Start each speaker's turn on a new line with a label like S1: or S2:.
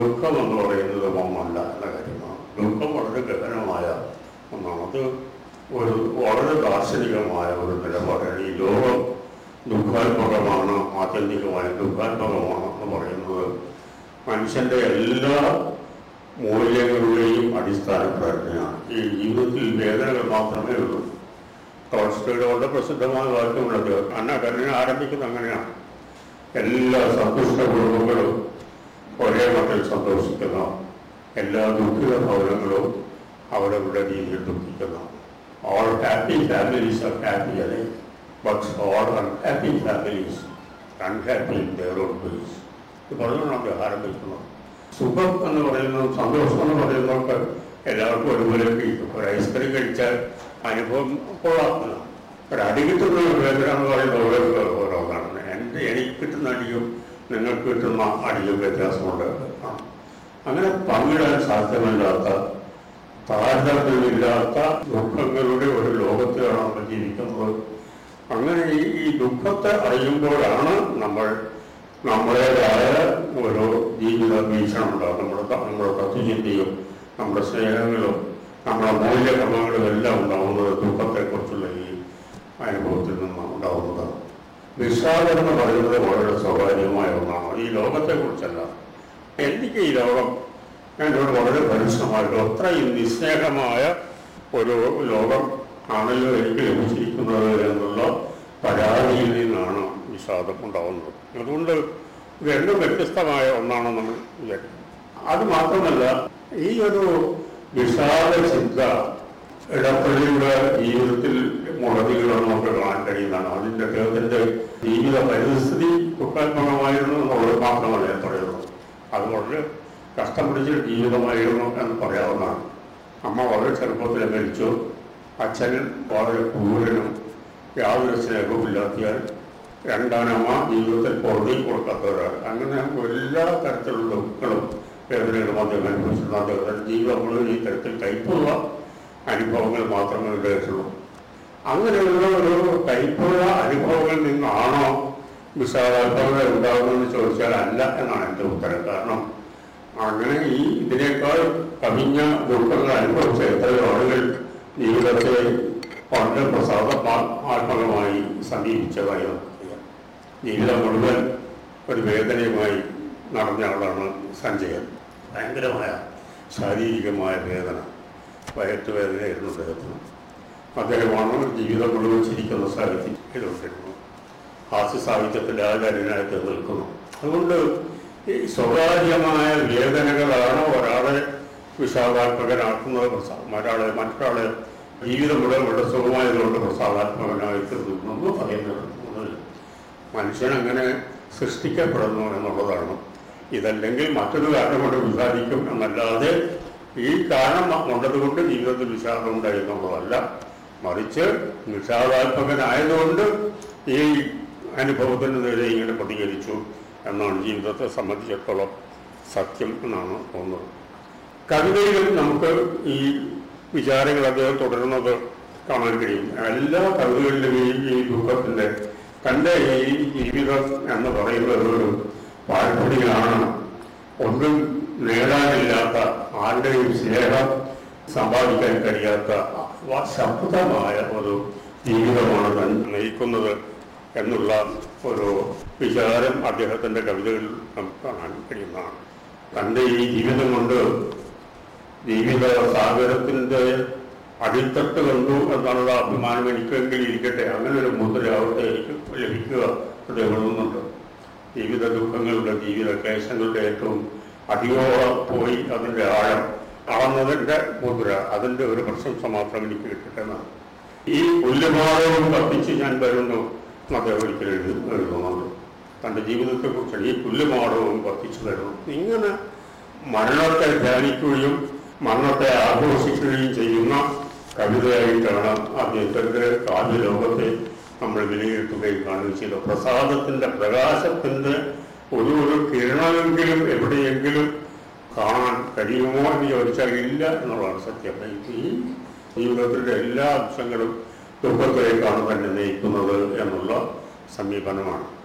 S1: ദുഃഖം എന്ന് പറയുന്നത് ഒന്നല്ല എന്ന കാര്യമാണ് ദുഃഖം വളരെ ഗഹനമായ ഒന്നാണ് അത് ഒരു വളരെ ദാർശനികമായ ഒരു നിലപാടാണ് ഈ ലോകം ദുഃഖാത്മകമാണ് ആത്യന്തികമായ ദുഃഖാത്മകമാണ് എന്ന് പറയുന്നത് മനുഷ്യന്റെ എല്ലാ മൂല്യങ്ങളുടെയും അടിസ്ഥാന പ്രജ്ഞയാണ് ഈ ജീവിതത്തിൽ വേദനകൾ മാത്രമേ ഉള്ളൂ ടോൾസ്റ്റോയുടെ വളരെ പ്രസിദ്ധമായ വാക്യമുള്ളത് അന്ന കരുണ ആരംഭിക്കുന്നത് അങ്ങനെയാണ് എല്ലാ സന്തുഷ്ട കുടുംബങ്ങളും ഒരേ മട്ടിൽ സന്തോഷിക്കുന്ന എല്ലാ ദുഃഖിത ഭവനങ്ങളും അവരവരുടെ രീതിയിൽ ദുഃഖിക്കുന്നു all happy families are happy അല്ലേ but all unhappy families unhappy in their own place ഇത് പറഞ്ഞുകൊണ്ടാണ് ആരംഭിക്കുന്നത് സുഖം എന്ന് പറയുന്നത് സന്തോഷം എന്ന് പറയുന്നതൊക്കെ എല്ലാവർക്കും ഒരുപോലെ കഴിക്കും ഒരു ഐസ്ക്രീം കഴിച്ചാൽ അനുഭവം കൊള്ളാത്തില്ല ഒരു അടി കിട്ടുന്ന ഒരു വേദന എന്ന് പറയുന്നത് ഓരോ ഓരോന്നാണ് എൻ്റെ എനിക്ക് കിട്ടുന്ന അടിയും നിങ്ങൾക്ക് കിട്ടുന്ന അടിയും വ്യത്യാസമുണ്ട് ആ. അങ്ങനെ പങ്കിടാൻ സാധ്യമല്ലാത്ത താരതമ്യമില്ലാത്ത ദുഃഖങ്ങളുടെ ഒരു ലോകത്തിലാണ് നമ്മൾ ജീവിക്കുന്നത് അങ്ങനെ ഈ ഈ ദുഃഖത്തെ അറിയുമ്പോഴാണ് നമ്മൾ നമ്മുടേതായ ഒരു ജീവിത വീക്ഷണം ഉണ്ടാകും നമ്മുടെ ത- നമ്മുടെ തത്വചിന്തയും നമ്മുടെ സ്നേഹങ്ങളും നമ്മുടെ മൂല്യക്രമങ്ങളും എല്ലാം ഉണ്ടാകുന്നത് ദുഃഖത്തെക്കുറിച്ചുള്ള ഈ അനുഭവത്തിൽ നിന്ന് ഉണ്ടാകുന്നതാണ് വിഷാദം എന്ന് പറയുന്നത് വളരെ സ്വാഭാവികമായ ഒന്നാണ് ഈ ലോകത്തെക്കുറിച്ചല്ല എനിക്ക് ഈ ലോകം എന്നോട് വളരെ പരിശ്രമമായിട്ട് അത്രയും നിസ്നേഹമായ ഒരു ലോകം ആണല്ലോ എനിക്ക് ലഭിച്ചിരിക്കുന്നത് എന്നുള്ള പരാതിയിൽ നിന്നാണ് വിഷാദം ഉണ്ടാവുന്നത് അതുകൊണ്ട് ഇത് രണ്ടും വ്യത്യസ്തമായ ഒന്നാണ് നമ്മൾ വിചാരിക്കുന്നത് അത് മാത്രമല്ല ഈ ഒരു വിഷാദ ചിന്ത ഇടപ്പള്ളിയുടെ ജീവിതത്തിൽ മുടതികളാണ് നമുക്ക് കാണാൻ കഴിയുന്നതാണ് അതിൻ്റെ അദ്ദേഹത്തിൻ്റെ ജീവിത പരിസ്ഥിതി ദുഃഖാത്മകമായിരുന്നു എന്നുള്ളത് മാത്രമല്ല ഞാൻ പറയുന്നത് അത് വളരെ കഷ്ടം പിടിച്ച ജീവിതമായിരുന്നു എന്ന് പറയാവുന്നതാണ് അമ്മ വളരെ ചെറുപ്പത്തിൽ മരിച്ചു അച്ഛൻ വളരെ ക്രൂരനും യാതൊരു സ്നേഹവും ഇല്ലാത്തിയാൽ രണ്ടാനമ്മ ജീവിതത്തിൽ പുറമേ കൊടുക്കാത്തവരാണ് അങ്ങനെ എല്ലാ തരത്തിലുള്ള ദുഃഖങ്ങളും വേദനകളും അദ്ദേഹം അനുഭവിച്ചിരുന്ന അദ്ദേഹത്തിൻ്റെ ജീവിതം മുഴുവൻ ഈ തരത്തിൽ കൈപ്പുള്ള അനുഭവങ്ങൾ മാത്രമേ ഉണ്ടായിട്ടുള്ളൂ അങ്ങനെയുള്ള ഒരു കൈപ്പുള്ള അനുഭവങ്ങളിൽ നിന്നാണോ വിഷാദാത്മകത ഉണ്ടാകുന്നതെന്ന് ചോദിച്ചാൽ അല്ല എന്നാണ് എൻ്റെ ഉത്തരം കാരണം അങ്ങനെ ഈ ഇതിനേക്കാൾ കവിഞ്ഞ ദുഃഖങ്ങൾ അനുഭവിച്ച എത്രയോ ആളുകൾ ജീവിതത്തെ വളരെ പ്രസാദാത്മകമായി സമീപിച്ചതായി നമുക്കറിയാം ജീവിതം മുഴുവൻ ഒരു വേദനയുമായി നടന്ന ആളാണ് സഞ്ജയൻ ഭയങ്കരമായ ശാരീരികമായ വേദന വയറ്റുവേദനയായിരുന്നു അദ്ദേഹത്തിന് അദ്ദേഹമാണ് ജീവിതം മുഴുവൻ ചിരിക്കുന്ന സാഹിത്യം എഴുതിയിരുന്നു ഹാസ്യ സാഹിത്യത്തിൻ്റെ ആചാര്യനായിട്ട് നിൽക്കുന്നു അതുകൊണ്ട് ഈ സ്വകാര്യമായ വേദനകളാണ് ഒരാളെ വിഷാദാത്മകനാക്കുന്നത് പ്രസാ- ഒരാളെ മറ്റൊരാളെ ജീവിതം മുഴുവൻ വളരെ സുഖമായതുകൊണ്ട് പ്രസാദാത്മകനായി തീർന്നു പറയുന്നത് ഒന്നുമില്ല. മനുഷ്യൻ അങ്ങനെ സൃഷ്ടിക്കപ്പെടുന്നു എന്നുള്ളതാണ് ഇതല്ലെങ്കിൽ മറ്റൊരു കാരണം കൊണ്ട് വിഷാദിക്കും എന്നല്ലാതെ ഈ കാരണം കൊണ്ടതുകൊണ്ട് ജീവിതത്തിൽ വിഷാദം ഉണ്ടായി എന്നുള്ളതല്ല മറിച്ച് വിഷാദാത്മകനായതുകൊണ്ട് ഈ അനുഭവത്തിന് നേരെ ഇങ്ങനെ പ്രതികരിച്ചു എന്നാണ് ജീവിതത്തെ സംബന്ധിച്ചിടത്തോളം സത്യം എന്നാണ് തോന്നുന്നത് കവിതയിലും നമുക്ക് ഈ വിചാരങ്ങൾ അദ്ദേഹം തുടരുന്നത് കാണാൻ കഴിയും എല്ലാ കവിതകളിലും ഈ ഈ ദുഃഖത്തിൻ്റെ തൻ്റെ ഈ ജീവിതം എന്ന് പറയുന്നത് ഒരു പാഴ്പടിയാണ് ഒന്നും നേടാനില്ലാത്ത ആരുടെയും സ്നേഹം സമ്പാദിക്കാൻ കഴിയാത്ത ശബ്ദമായ ഒരു ജീവിതമാണ് താൻ നയിക്കുന്നത് എന്നുള്ള ഒരു വിചാരം അദ്ദേഹത്തിൻ്റെ കവിതകളിൽ നമുക്ക് കാണാൻ കഴിയുന്നതാണ് തൻ്റെ ഈ ജീവിതം കൊണ്ട് ജീവിത സാഗരത്തിൻ്റെ അടിത്തട്ട് കണ്ടു എന്നുള്ള അഭിമാനം എനിക്കെങ്കിലും ഇരിക്കട്ടെ അങ്ങനെ ഒരു മുദ്ര അവിടെ എനിക്ക് ലഭിക്കുക ഹൃദയങ്ങളുന്നുണ്ട് ജീവിത ദുഃഖങ്ങളുടെ ജീവിത ക്ലേശങ്ങളുടെ ഏറ്റവും അടിയോളം പോയി അതിൻ്റെ ആഴം അളന്നതിൻ്റെ മുദ്ര അതിൻ്റെ ഒരു പ്രശംസ മാത്രം എനിക്ക് കിട്ടട്ടെന്നാണ് ഈ പുല്ലുമാറവും കത്തിച്ച് ഞാൻ വരുന്നു എന്ന് അദ്ദേഹം ഒരിക്കലും എഴുതി എഴുതുന്നുണ്ട് തൻ്റെ ജീവിതത്തെക്കുറിച്ചാണ് ഈ പുല്ലുമാടവും കത്തിച്ചു വരുന്നു ഇങ്ങനെ മരണത്തെ ധ്യാനിക്കുകയും മരണത്തെ ആഘോഷിക്കുകയും ചെയ്യുന്ന കവിതയായിട്ടാണ് അദ്ദേഹത്തിൻ്റെ കാവ്യ ലോകത്തെ നമ്മൾ വിലയിരുത്തുകയും കാണുകയും ചെയ്തത് പ്രസാദത്തിൻ്റെ പ്രകാശത്തിൻ്റെ ഒരു ഒരു കിരണമെങ്കിലും എവിടെയെങ്കിലും കാണാൻ കഴിയുമോ എന്ന് ചോദിച്ചാൽ ഇല്ല എന്നുള്ളതാണ് സത്യം ഈ ജീവിതത്തിൻ്റെ എല്ലാ അംശങ്ങളും ദുഃഖത്തിലേക്കാണ് തന്നെ നയിക്കുന്നത് എന്നുള്ള സമീപനമാണ്